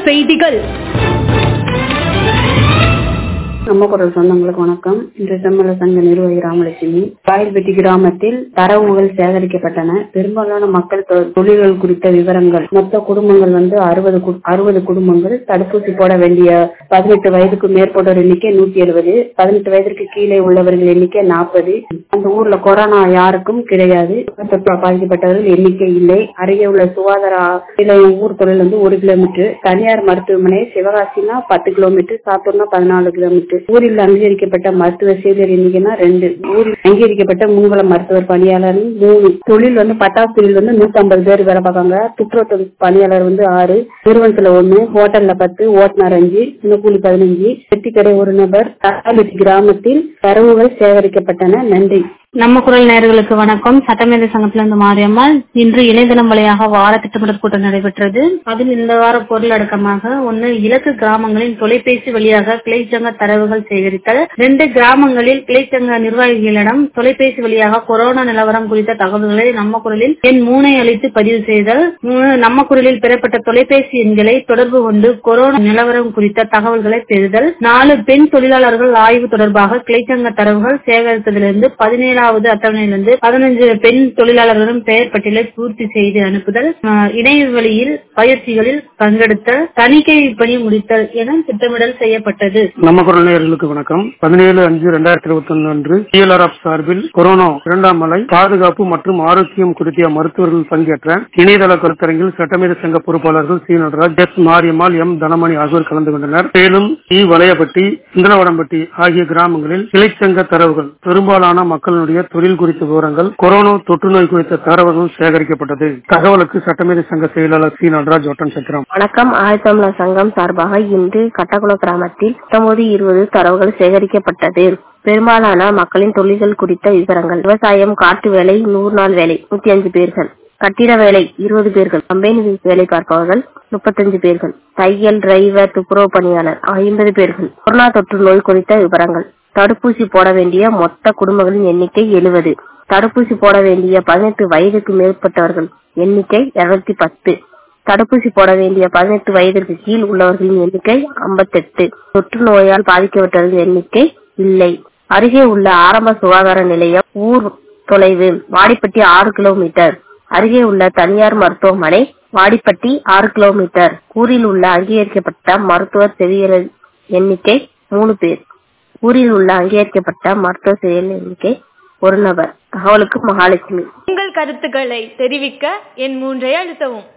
செய்திகள் நம்ம குரல் சொந்தங்களுக்கு வணக்கம் இன்று செம்மல சங்க நிர்வாகி ராமலட்சுமி காயல்பட்டி கிராமத்தில் தரவுகள் சேகரிக்கப்பட்டன பெரும்பாலான மக்கள் தொ- தொழில்கள் குறித்த விவரங்கள் மொத்த குடும்பங்கள் வந்து அறுபது அறுபது குடும்பங்கள் தடுப்பூசி போட வேண்டிய பதினெட்டு வயதுக்கு மேற்பட்டோர் எண்ணிக்கை நூத்தி எழுபது பதினெட்டு வயதிற்கு கீழே உள்ளவர்கள் எண்ணிக்கை நாற்பது அந்த ஊர்ல கொரோனா யாருக்கும் கிடையாது தொற்றால் பாதிக்கப்பட்டவர்கள் எண்ணிக்கை இல்லை அருகே உள்ள சுகாதார நிலையம் ஊர் தொழில் வந்து ஒரு கிலோமீட்டர் தனியார் மருத்துவமனை சிவகாசினா பத்து கிலோமீட்டர் சாத்தூர்னா பதினாலு கிலோமீட்டர் ஊரில் அங்கீகரிக்கப்பட்ட மருத்துவ செவிலியர் எண்ணிக்கைனா ரெண்டு ஊரில் அங்கீகரிக்கப்பட்ட முன்கள மருத்துவர் பணியாளர் மூணு தொழில் வந்து பட்டாசு தொழில் வந்து நூத்தி ஐம்பது பேர் வேலை பார்க்காங்க துப்புரவு பணியாளர் வந்து ஆறு நிறுவனத்துல ஒண்ணு ஹோட்டல்ல பத்து ஓட்டுநர் அஞ்சு தினக்கூலி பதினஞ்சு வெட்டிக்கடை ஒரு நபர் தக்காளி கிராமத்தில் தரவுகள் சேகரிக்கப்பட்டன நன்றி நம்ம குரல் நேயர்களுக்கு வணக்கம் சட்டமேதை சங்கத்திலிருந்து மாரியம்மாள் இன்று இணையதளம் வழியாக வார திட்டமிடல் கூட்டம் நடைபெற்றது அதில் இந்த வார பொருள் அடக்கமாக ஒன்னு இலக்கு கிராமங்களின் தொலைபேசி வழியாக கிளைச்சங்க தரவுகள் சேகரித்தல் ரெண்டு கிராமங்களில் கிளைச்சங்க நிர்வாகிகளிடம் தொலைபேசி வழியாக கொரோனா நிலவரம் குறித்த தகவல்களை நம்ம குரலில் எண் மூனை அளித்து பதிவு செய்தல் மூணு நம்ம குரலில் பெறப்பட்ட தொலைபேசி எண்களை தொடர்பு கொண்டு கொரோனா நிலவரம் குறித்த தகவல்களை பெறுதல் நாலு பெண் தொழிலாளர்கள் ஆய்வு தொடர்பாக கிளைச்சங்க தரவுகள் சேகரித்ததிலிருந்து பதினேழாவது அட்டவணையிலிருந்து பதினஞ்சு பெண் தொழிலாளர்களின் பெயர் பட்டியலை பூர்த்தி செய்து அனுப்புதல் ஆஹ், இணைய வழியில் பயிற்சிகளில் பங்கெடுத்தல் தணிக்கை பணி முடித்தல் என திட்டமிடல் செய்யப்பட்டது நம்ம குரல் நேயர்களுக்கு வணக்கம் பதினேழு அஞ்சு ரெண்டாயிரத்தி இருபத்தி ஒன்னு அன்று டிஎல்ஆர்எஃப் சார்பில் கொரோனா இரண்டாம் அலை பாதுகாப்பு மற்றும் ஆரோக்கியம் குறித்த மருத்துவர்கள் பங்கேற்ற இணையதள கருத்தரங்கில் சட்டமேத சங்க பொறுப்பாளர்கள் C Nataraj S Mariammal M Dhanamani ஆகியோர் கலந்து கொண்டனர் மேலும் இ வளையப்பட்டி சிந்தனவடம்பட்டி ஆகிய கிராமங்களில் கிளைச்சங்க தரவுகள் பெரும்பாலான மக்களுடைய தொழில் குறித்த விவரங்கள் கொரோனா தொற்று நோய் குறித்த தரவுகள் சேகரிக்கப்பட்டது தகவலுக்கு சட்டமேத சங்க செயலாளர் சி நடராஜ் ஒட்டன் சத்திரம் வணக்கம் ஆயத்தமிழர் சங்கம் சார்பாக இன்று கட்டக்குளம் கிராமத்தில் பத்தொன்பது இருபது தரவுகள் சேகரிக்கப்பட்டது பெரும்பாலான மக்களின் தொழில்கள் குறித்த விவரங்கள் விவசாயம் காட்டு வேலை நூறு நாள் வேலை நூத்தி அஞ்சு பேர்கள் கட்டிட வேலை இருபது பேர்கள் கம்பெனி வேலை பார்ப்பவர்கள் முப்பத்தஞ்சு பேர்கள் தையல் டிரைவர் துப்புரவு பணியாளர் ஐம்பது பேர்கள் கொரோனா தொற்று நோய் குறித்த விவரங்கள் தடுப்பூசி போட வேண்டிய மொத்த குடும்பங்களின் எண்ணிக்கை எழுபது தடுப்பூசி போட வேண்டிய பதினெட்டு வயதுக்கு மேற்பட்டவர்கள் எண்ணிக்கை இருநூத்தி பத்து தடுப்பூசி போட வேண்டிய பதினெட்டு வயதிற்கு கீழ் உள்ளவர்களின் எண்ணிக்கை ஐம்பத்தெட்டு தொற்று நோயால் பாதிக்கப்பட்டவர்களின் எண்ணிக்கை இல்லை அருகே உள்ள ஆரம்ப சுகாதார நிலையம் ஊர் தொலைவு வாடிப்பட்டி ஆறு கிலோமீட்டர் அருகே உள்ள தனியார் மருத்துவமனை வாடிப்பட்டி ஆறு கிலோமீட்டர் ஊரில் உள்ள அங்கீகரிக்கப்பட்ட மருத்துவர் செவியல் எண்ணிக்கை மூணு பேர் ஊரில் உள்ள அங்கீகரிக்கப்பட்ட மருத்துவ செவியல் எண்ணிக்கை ஒரு நபர் தகவலுக்கு மகாலட்சுமி உங்கள் கருத்துக்களை தெரிவிக்க என் மூன்றை அழுத்தவும்